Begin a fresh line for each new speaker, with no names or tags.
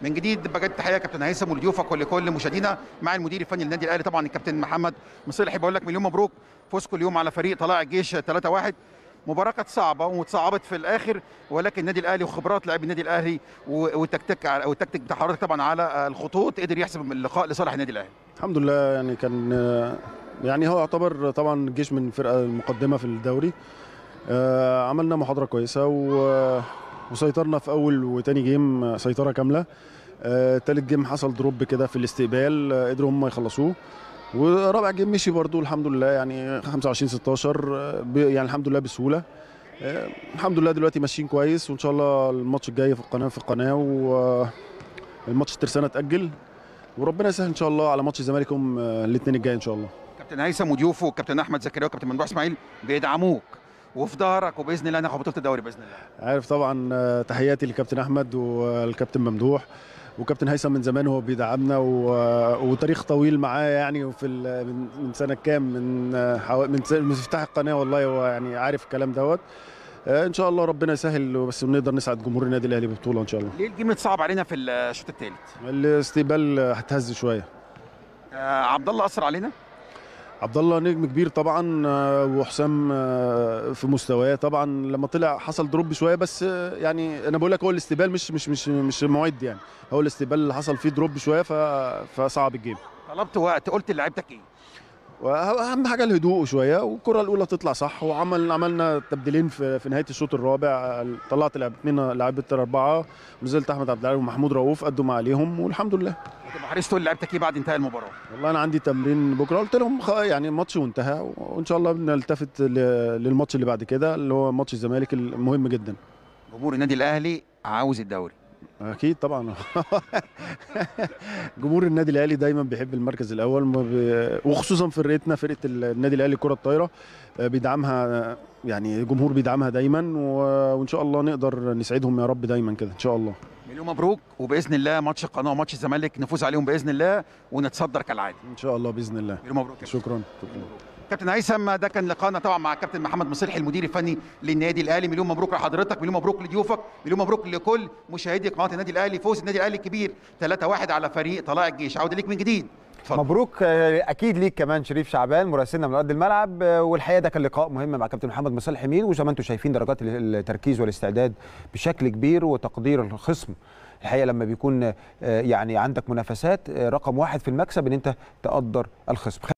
من جديد بجد تحيه كابتن هيثم ولضيوفك ولكل مشاهدينا مع المدير الفني للنادي الاهلي طبعا الكابتن محمد مصلحي بقول لك مليون مبروك فوزكم اليوم على فريق طلائع الجيش 3-1 مباراة كانت صعبة وتصعبت في الآخر ولكن النادي الأهلي وخبرات لاعبي النادي الأهلي والتكتيك والتكتيك بتاع حضرتك طبعا على الخطوط قدر يحسم اللقاء لصالح النادي الأهلي.
الحمد لله يعني كان يعني هو يعتبر طبعا الجيش من الفرقة المقدمة في الدوري. آه، عملنا محاضرة كويسة و- وسيطرنا في أول وتاني جيم سيطرة كاملة. آه، تالت جيم حصل دروب كده في الاستقبال آه، قدروا هم يخلصوه. ورابع جيم مشي برضو الحمد لله يعني 25 16 آه، ب- يعني الحمد لله بسهولة. آه، الحمد لله دلوقتي ماشيين كويس وان شاء الله الماتش الجاي في القناه في القناه والماتش الترسانه اتاجل وربنا يسهل ان شاء الله على ماتش الزمالك يوم الاثنين الجاي ان شاء الله
كابتن هيثم وضيوفه والكابتن أحمد زكريا والكابتن ممدوح إسماعيل بيدعموك وفي ظهرك وباذن الله ناخد بطوله الدوري باذن الله
عارف طبعا آه، تحياتي للكابتن احمد والكابتن ممدوح وكابتن هيثم من زمان هو بيدعمنا و- وتاريخ طويل معاه يعني وفي ال- من من سنه كام من آه، حوا- من س- من افتتاح القناه والله هو يعني عارف الكلام دوت آه، ان شاء الله ربنا يسهل بس نقدر نسعد جمهور النادي الاهلي ببطوله ان شاء الله
ليه الجيم اتصعب علينا في الشوط الثالث
الاستقبال هتهز شويه
آه عبد الله اثر علينا
عبد الله نجم كبير طبعا آه، وحسام آه، في مستواه طبعا لما طلع حصل دروب شويه بس آه، يعني انا بقول لك هو الاستقبال مش مش مش مش معد يعني هو الاستقبال اللي حصل فيه دروب شويه ف- فصعب الجيم
طلبت وقت قلت لعيبتك ايه
واهم حاجه الهدوء شويه والكره الاولى تطلع صح وعمل عملنا تبديلين في, في نهايه الشوط الرابع آه، طلعت لعب اثنين لعيبه اربعه ونزلت احمد عبد العال ومحمود رؤوف قدوا ما عليهم والحمد لله
هتبقى حريص تقول لعيبتك ايه بعد انتهاء المباراه
والله انا عندي تمرين بكره قلت لهم خ- يعني الماتش وانتهى وان شاء الله بنلتفت ل- للماتش اللي بعد كده اللي هو ماتش الزمالك المهم جدا
جمهور النادي الاهلي عاوز الدوري
اكيد طبعا جمهور النادي الاهلي دايما بيحب المركز الاول ما بي- وخصوصا فرقتنا فرقه النادي الاهلي كره الطايره آه، بيدعمها يعني الجمهور بيدعمها دايما و- وان شاء الله نقدر نسعدهم يا رب دايما كده ان شاء الله
مليون مبروك وباذن الله ماتش القناه وماتش الزمالك نفوز عليهم باذن الله ونتصدر كالعاده
ان شاء الله باذن الله
مليون مبروك يا
شكرا شكرا
كابتن هيثم ده كان لقاءنا طبعا مع كابتن محمد مصلحي المدير الفني للنادي الاهلي مليون مبروك لحضرتك مليون مبروك لضيوفك مليون مبروك لكل مشاهدي قناه النادي الاهلي فوز النادي الاهلي الكبير 3-1 على فريق طلائع الجيش عوده ليك من جديد اتفضل
مبروك آه، اكيد ليك كمان شريف شعبان مراسلنا من ارض الملعب آه، والحقيقه ده كان لقاء مهم مع كابتن محمد مصالح مين وزي ما انتم شايفين درجات التركيز والاستعداد بشكل كبير وتقدير الخصم الحقيقه لما بيكون آه، يعني عندك منافسات آه، رقم واحد في المكسب ان انت تقدر الخصم